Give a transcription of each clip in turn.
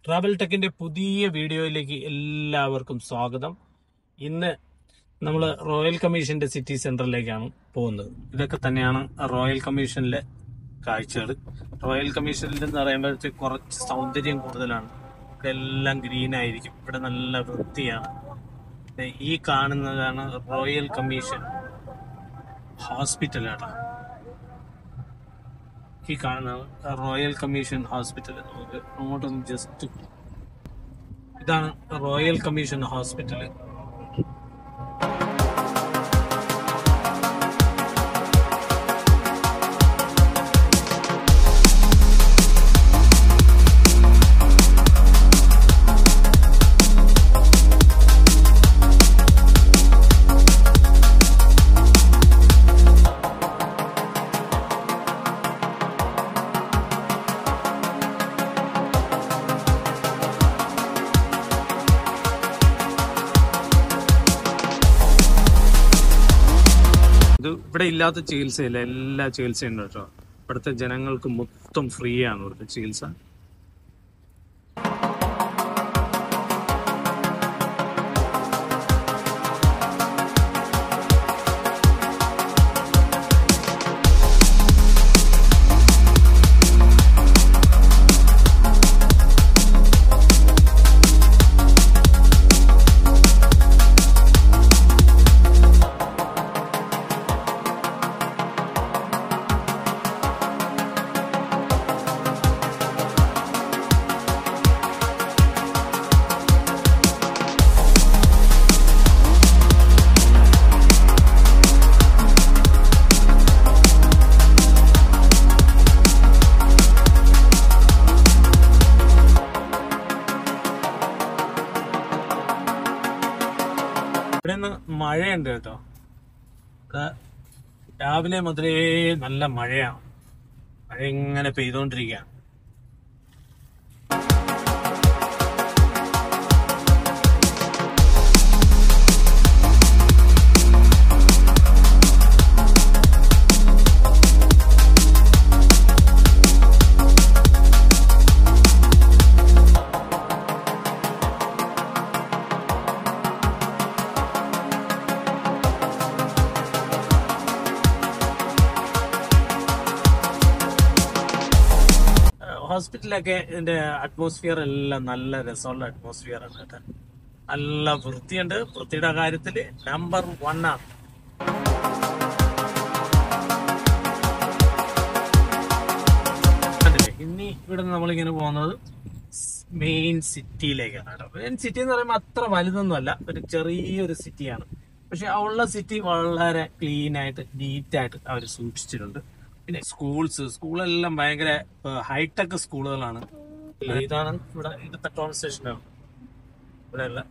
Travel ടെക്കിന്റെ പുതിയ വീഡിയോയിലേക്ക് എല്ലാവർക്കും സ്വാഗതം ഇന്ന് നമ്മൾ റോയൽ കമ്മീഷന്റെ സിറ്റി സെന്ററിലേക്കാണ് പോകുന്നത് ഇതൊക്കെ തന്നെയാണ് റോയൽ കമ്മീഷനിലെ കാഴ്ചകൾ റോയൽ കമ്മീഷനിൽ എന്ന് പറയുമ്പോഴത്തേക്ക് കുറച്ച് സൗന്ദര്യം കൂടുതലാണ് ഇവിടെ എല്ലാം ഗ്രീൻ ആയിരിക്കും ഇവിടെ നല്ല വൃത്തിയാണ് ദേ ഈ കാണുന്നതാണ് റോയൽ കമ്മീഷൻ ഹോസ്പിറ്റലാണ് ഈ കാണുന്നത് റോയൽ കമ്മീഷൻ ഹോസ്പിറ്റൽ നമുക്ക് അങ്ങോട്ടൊന്ന് ജസ്റ്റ് ഇതാണ് റോയൽ കമ്മീഷൻ ഹോസ്പിറ്റൽ ഇത് ഇവിടെ ഇല്ലാത്ത ചികിത്സയില്ല എല്ലാ ചികിത്സയും ഉണ്ട് കേട്ടോ ഇവിടുത്തെ ജനങ്ങൾക്ക് മൊത്തം ഫ്രീ ആണ് ഇവിടുത്തെ ചികിത്സ ഇവിടെ നിന്ന് മഴയുണ്ട് കേട്ടോ ഇവിടെ രാവിലെ മുതലേ നല്ല മഴയാണ് മഴ ഇങ്ങനെ പെയ്തുകൊണ്ടിരിക്കുകയാണ് ഹോസ്പിറ്റലൊക്കെ ഇതിന്റെ അറ്റ്മോസ്ഫിയർ എല്ലാം നല്ല രസമുള്ള അറ്റ്മോസ്ഫിയർ ആണ് കേട്ടോ നല്ല വൃത്തിയുണ്ട് വൃത്തിയുടെ കാര്യത്തിൽ നമ്പർ വൺ ആണ് കണ്ടില്ലേ? ഇനി ഇവിടെ നമ്മളിങ്ങനെ പോകുന്നത് മെയിൻ സിറ്റിയിലേക്കാണ് കേട്ടോ മെയിൻ സിറ്റി എന്ന് പറയുമ്പോൾ അത്ര വലുതൊന്നുമല്ല ഒരു ചെറിയൊരു സിറ്റിയാണ് പക്ഷെ ആ ഉള്ള സിറ്റി വളരെ ക്ലീൻ ആയിട്ട് നീറ്റ് ആയിട്ട് അവർ സൂക്ഷിച്ചിട്ടുണ്ട് പിന്നെ സ്കൂൾസ് സ്കൂളെല്ലാം ഭയങ്കര ഹൈടെക് സ്കൂളുകളാണ് ഇതാണ് ഇവിടെ ഇത് പെട്രോൾ സ്റ്റേഷനാണ് ഇവിടെ ഉള്ള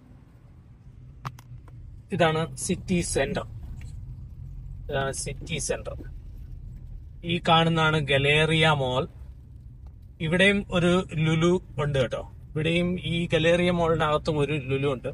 ഇതാണ് സിറ്റി സെന്റർ ഇതാണ് സിറ്റി സെന്റർ ഈ കാണുന്നതാണ് ഗലേറിയ മോൾ ഇവിടെയും ഒരു ലുലു ഉണ്ട് കേട്ടോ ഇവിടെയും ഈ ഗലേറിയ മോളിനകത്തും ഒരു ലുലു ഉണ്ട്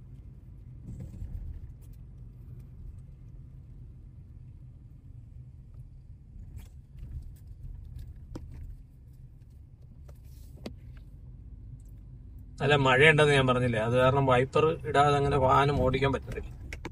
നല്ല മഴയുണ്ടെന്ന് ഞാൻ പറഞ്ഞില്ലേ അത് കാരണം വൈപ്പർ ഇടാതെ അങ്ങനെ വാഹനം ഓടിക്കാൻ പറ്റത്തില്ല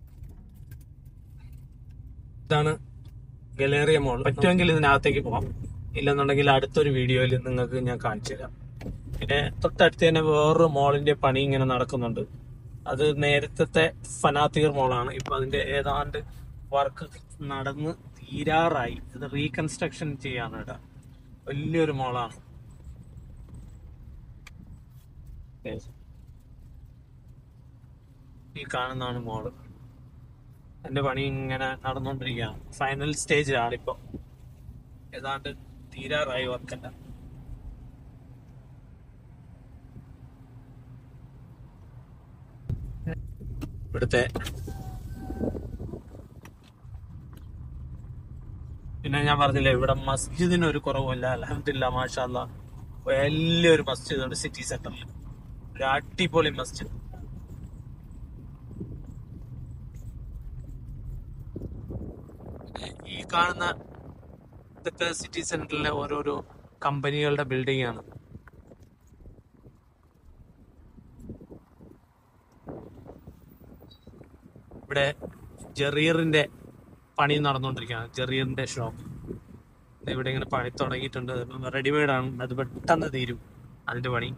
ഇതാണ് ഗലേറിയ മോൾ പറ്റുമെങ്കിൽ ഇതിനകത്തേക്ക് പോവാം ഇല്ലെന്നുണ്ടെങ്കിൽ അടുത്തൊരു വീഡിയോയിൽ നിങ്ങൾക്ക് ഞാൻ കാണിച്ചു തരാം പിന്നെ തൊട്ടടുത്ത് തന്നെ വേറൊരു മോളിന്റെ പണി ഇങ്ങനെ നടക്കുന്നുണ്ട് അത് നേരത്തെ ഫനാത്തീർ മോളാണ് ഇപ്പൊ അതിന്റെ ഏതാണ്ട് വർക്ക് നടന്ന് തീരാറായി ഇത് റീകൺസ്ട്രക്ഷൻ ചെയ്യാണ് കേട്ടോ വലിയൊരു മോളാണ് ഈ കാണുന്നതാണ് മോള് എന്റെ പണി ഇങ്ങനെ നടന്നുകൊണ്ടിരിക്കുകയാണ് ഫൈനൽ സ്റ്റേജിലാണ് ഇപ്പൊ ഏതാണ്ട് തീരാറായി വർക്കല്ല ഇവിടുത്തെ പിന്നെ ഞാൻ പറഞ്ഞില്ലേ ഇവിടെ മസ്ജിദിന് ഒരു കുറവുമില്ല അലഹമില്ല മാഷാല്ല വലിയൊരു മസ്ജിദ് ഉണ്ട് സിറ്റി സെന്ററിൽ ഒരു അടിപൊളി മസ്ജിദ് ഈ കാണുന്ന ഇതൊക്കെ സിറ്റി സെന്ററിലെ ഓരോരോ കമ്പനികളുടെ ബിൽഡിംഗ് ആണ് ഇവിടെ ജെറിയറിന്റെ പണി നടന്നുകൊണ്ടിരിക്കുകയാണ് ജെറിയറിന്റെ ഷോപ്പ് ഇവിടെ ഇങ്ങനെ പണി തുടങ്ങിയിട്ടുണ്ട് റെഡിമെയ്ഡ് ആണ് അത് പെട്ടെന്ന് തീരും അതിന്റെ പണി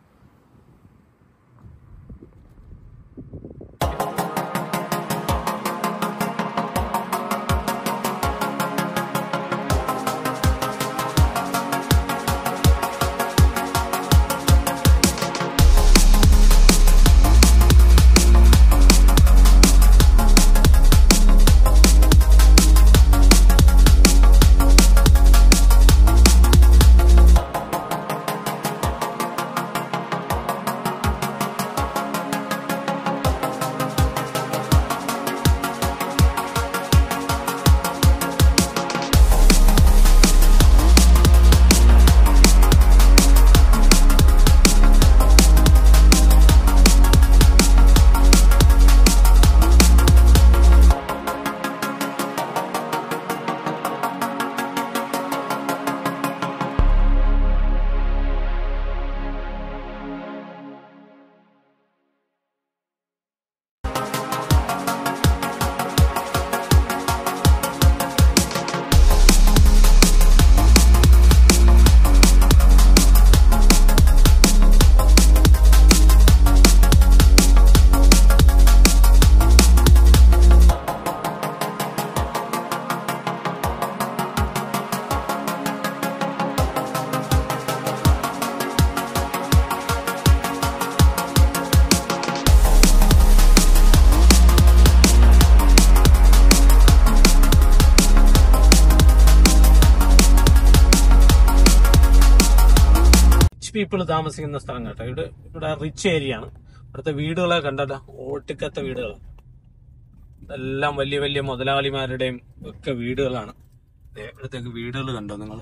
റിച്ച് പീപ്പിൾ താമസിക്കുന്ന സ്ഥലം കേട്ടോ ഇവിടെ ഇവിടെ റിച്ച് ഏരിയ ആണ് ഇവിടുത്തെ വീടുകളെ കണ്ടല്ലോ ഓട്ടിക്കത്തെ വീടുകൾ എല്ലാം വലിയ വലിയ മുതലാളിമാരുടെയും ഒക്കെ വീടുകളാണ് ദേ ഇവിടത്തേക്ക് വീടുകൾ കണ്ടോ നിങ്ങൾ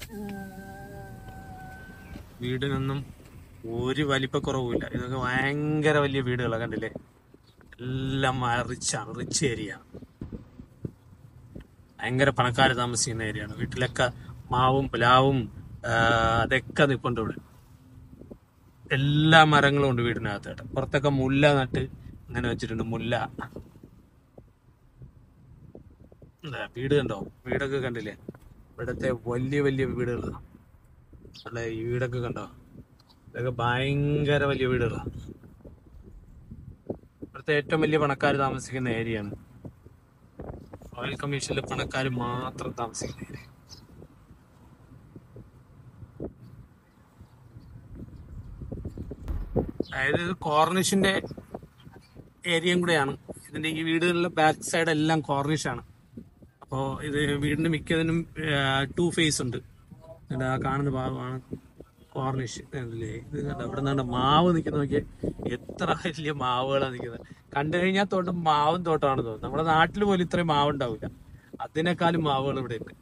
വീടിനൊന്നും ഒരു വലിപ്പക്കുറവുമില്ല ഇതൊക്കെ ഭയങ്കര വലിയ വീടുകളാണ് കണ്ടില്ലേ എല്ലാം റിച്ചാണ് റിച്ച് ഏരിയ ഭയങ്കര പണക്കാർ താമസിക്കുന്ന ഏരിയയാണ് വീട്ടിലൊക്കെ മാവും പ്ലാവും ആ, അതൊക്കെ നിൽപ്പുണ്ട് ഇവിടെ എല്ലാ മരങ്ങളും ഉണ്ട് വീടിനകത്തായിട്ട് പുറത്തൊക്കെ മുല്ല നട്ട് അങ്ങനെ വെച്ചിട്ടുണ്ട് മുല്ല ദാ വീട് കണ്ടോ വീടൊക്കെ കണ്ടില്ലേ ഇവിടത്തെ വലിയ വലിയ വീടുകളാണ് അല്ല ഈ വീടൊക്കെ കണ്ടോ ഇതൊക്കെ ഭയങ്കര വലിയ വീടുകളാണ് ഇവിടുത്തെ ഏറ്റവും വലിയ പണക്കാർ താമസിക്കുന്ന ഏരിയയാണ് റോയൽ കമ്മീഷനിൽ പണക്കാർ മാത്രം താമസിക്കുന്ന ഏരിയ അതായത് ഇത് കോർണിഷിന്റെ ഏരിയയും കൂടെയാണ് ഇതിന്റെ ഈ വീടുകളിലെ ബാക്ക് സൈഡ് എല്ലാം കോർണിഷാണ് അപ്പോൾ ഇത് വീടിന്റെ മിക്കതിനും ടു ഫേസ് ഉണ്ട് എന്നിട്ട് ആ കാണുന്ന ഭാഗമാണ് കോർണിഷ് അല്ലേ ഇത് കണ്ടോ ഇവിടെ നിന്നാണ് മാവ് നിൽക്കുന്ന നോക്കിയാൽ എത്ര വലിയ മാവുകളാണ് നിൽക്കുന്നത് കണ്ടു കഴിഞ്ഞാൽ തോട്ടം മാവും തോട്ടമാണ് തോന്നുന്നത് നമ്മുടെ നാട്ടിൽ പോലും ഇത്രയും മാവ് ഉണ്ടാവില്ല അതിനേക്കാളും മാവുകൾ ഇവിടെ ഉണ്ട്